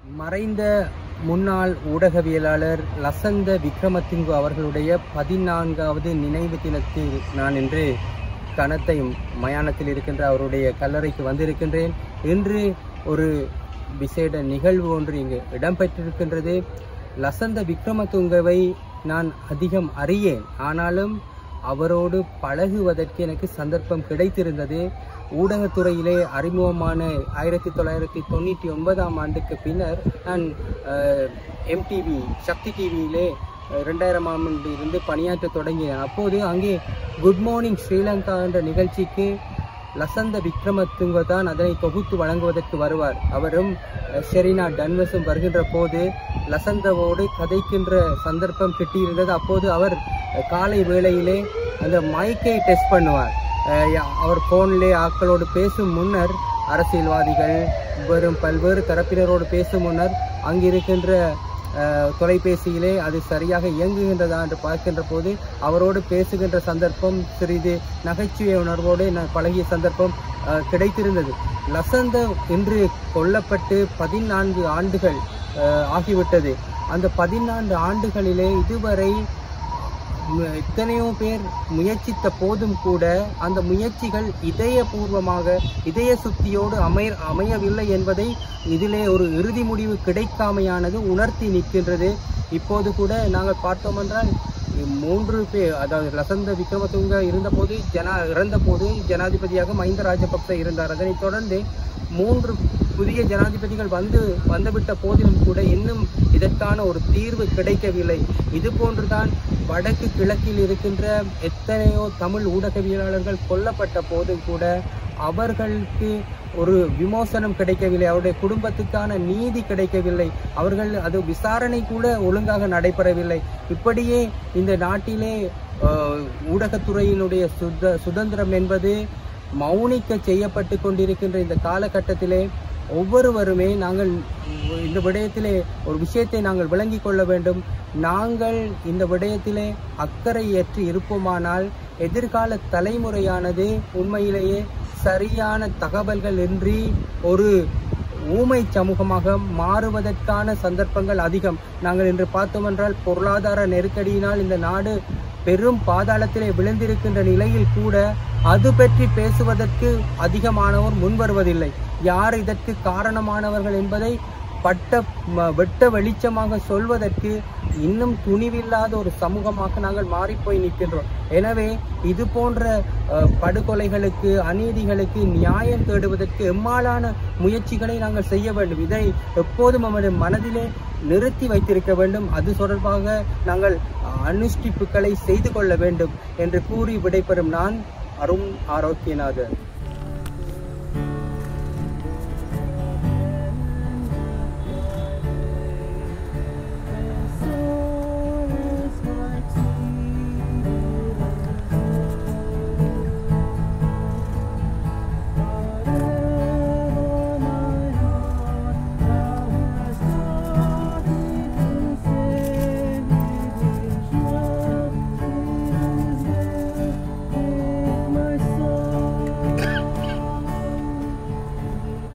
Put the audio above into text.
மறைந்த முன்னாள் ஊடகவியலாளர் லசந்த விக்ரமசிங்கு அவர்களுடைய பதினான்காவது நினைவு தினத்தில் நான் இன்று கனத்தையும் மயானத்தில் இருக்கின்ற அவருடைய கல்லறைக்கு வந்திருக்கின்றேன் இன்று ஒரு விசேட நிகழ்வு ஒன்று இங்கு இடம்பெற்றிருக்கின்றது லசந்த விக்ரமதுங்கவை நான் அதிகம் அறியேன் ஆனாலும் அவரோடு பழகுவதற்கு எனக்கு சந்தர்ப்பம் கிடைத்திருந்தது ஊடகத்துறையிலே அறிமுகமான ஆயிரத்தி தொள்ளாயிரத்தி தொண்ணூற்றி ஒன்பதாம் ஆண்டுக்கு பின்னர் நான் எம்டிவி சக்தி டிவியிலே ரெண்டாயிரம் ஆண்டு இருந்து பணியாற்ற தொடங்கினேன் அப்போது அங்கே குட் மார்னிங் ஸ்ரீலங்கா என்ற நிகழ்ச்சிக்கு லசந்த விக்ரமதுங்க தான் அதனை தொகுத்து வழங்குவதற்கு வருவார் அவரும் அஹ், ஷெரீனா டன்வஸும் வருகின்ற போது லசந்தவோடு கதைக்கின்ற சந்தர்ப்பம் கிட்டியிருந்தது அப்போது அவர் அஹ், காலை வேளையிலே அந்த மைக்கை டெஸ்ட் பண்ணுவார் அஹ், யா- அவர் போனிலே ஆட்களோடு பேசும் முன்னர் அரசியல்வாதிகள் வெறும் பல்வேறு தரப்பினரோடு பேசும் முன்னர் அங்கிருக்கின்ற அஹ், தொலைபேசியிலே அது சரியாக இயங்குகின்றதா என்று பார்க்கின்ற போது அவரோடு பேசுகின்ற சந்தர்ப்பம் சிறிது நகைச்சுவை உணர்வோடு நான் பழகிய சந்தர்ப்பம் அஹ், கிடைத்திருந்தது லசந்த இன்று கொல்லப்பட்டு பதினான்கு ஆண்டுகள் அஹ், ஆகிவிட்டது அந்த பதினான்கு ஆண்டுகளிலே இதுவரை மு- எத்தனையோ பேர் முயற்சித்த போதும் கூட அந்த முயற்சிகள் இதயபூர்வமாக இதய சுத்தியோடு அமைய அமையவில்லை என்பதை இதிலே ஒரு இறுதி முடிவு கிடைக்காமையானது உணர்த்தி நிற்கின்றது இப்போது கூட நாங்கள் பார்த்தோம் என்றால் மூன்று பேர் அதாவது லசந்த விக்ரமதுங்க இருந்தபோது ஜனா இறந்தபோது ஜனாதிபதியாக மஹிந்த ராஜபக்ச இருந்தார் அதனைத் தொடர்ந்து மூன்று புதிய ஜனாதிபதிகள் வந்து வந்துவிட்ட போதிலும் கூட இன்னும் இதற்கான ஒரு தீர்வு கிடைக்கவில்லை இது போன்றுதான் வடக்கு கிழக்கில் இருக்கின்ற எத்தனையோ தமிழ் ஊடகவியலாளர்கள் கொல்லப்பட்ட போதும் கூட அவர்களுக்கு ஒரு விமோசனம் கிடைக்கவில்லை அவருடைய குடும்பத்துக்கான நீதி கிடைக்கவில்லை அவர்கள் அது விசாரணை கூட ஒழுங்காக நடைபெறவில்லை இப்படியே இந்த நாட்டிலே அஹ், ஊடகத்துறையினுடைய சுத சுதந்திரம் என்பது மௌனிக்க செய்யப்பட்டு கொண்டிருக்கின்ற இந்த காலகட்டத்திலே ஒவ்வொருவருமே நாங்கள் இந்த விடயத்திலே ஒரு விஷயத்தை நாங்கள் விளங்கிக் கொள்ள வேண்டும் நாங்கள் இந்த விடயத்திலே அக்கறையற்று இருப்போமானால் எதிர்கால தலைமுறையானது உண்மையிலேயே சரியான தகவல்கள் இன்றி ஒரு ஊமை சமூகமாக மாறுவதற்கான சந்தர்ப்பங்கள் அதிகம் நாங்கள் இன்று பார்த்தோம் என்றால் பொருளாதார நெருக்கடியினால் இந்த நாடு பெரும் பாதாளத்திலே விழுந்திருக்கின்ற நிலையில் கூட அது பற்றி பேசுவதற்கு அதிகமானோர் முன்வருவதில்லை யார் இதற்கு காரணமானவர்கள் என்பதை பட்ட ம- வெட்ட வெளிச்சமாக சொல்வதற்கு இன்னும் துணிவில்லாத ஒரு சமூகமாக நாங்கள் மாறிப்போய் நிற்கின்றோம் எனவே இது போன்ற அஹ், படுகொலைகளுக்கு அநீதிகளுக்கு நியாயம் தேடுவதற்கு எம்மாலான முயற்சிகளை நாங்கள் செய்ய வேண்டும் இதை எப்போதும் நமது மனதிலே நிறுத்தி வைத்திருக்க வேண்டும் அது தொடர்பாக நாங்கள் அனுஷ்டிப்புகளை செய்து கொள்ள வேண்டும் என்று கூறி விடைபெறும் நான் அருண் ஆரோக்கியநாதன்